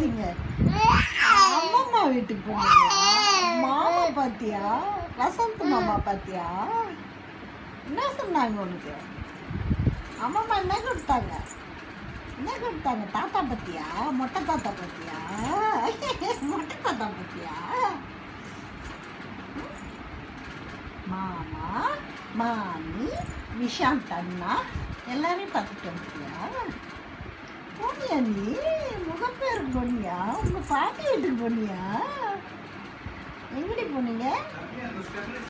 பேசுறீங்க அம்மம்மா வீட்டுக்கு போனீங்க மாமா பாத்தியா வசந்த் மாமா பாத்தியா என்ன சொன்னாங்க உனக்கு அம்மம்மா என்ன கொடுத்தாங்க என்ன கொடுத்தாங்க தாத்தா பத்தியா மொட்டை தாத்தா பத்தியா மொட்டை தாத்தா பத்தியா மாமா மாமி விஷாந்த் அண்ணா எல்லாரையும் பார்த்துட்டு வந்துட்டியா போனியா நீ முகப்பேருக்கு போனியா உங்க பாட்டி வீட்டுக்கு போனியா எங்கடி போனீங்க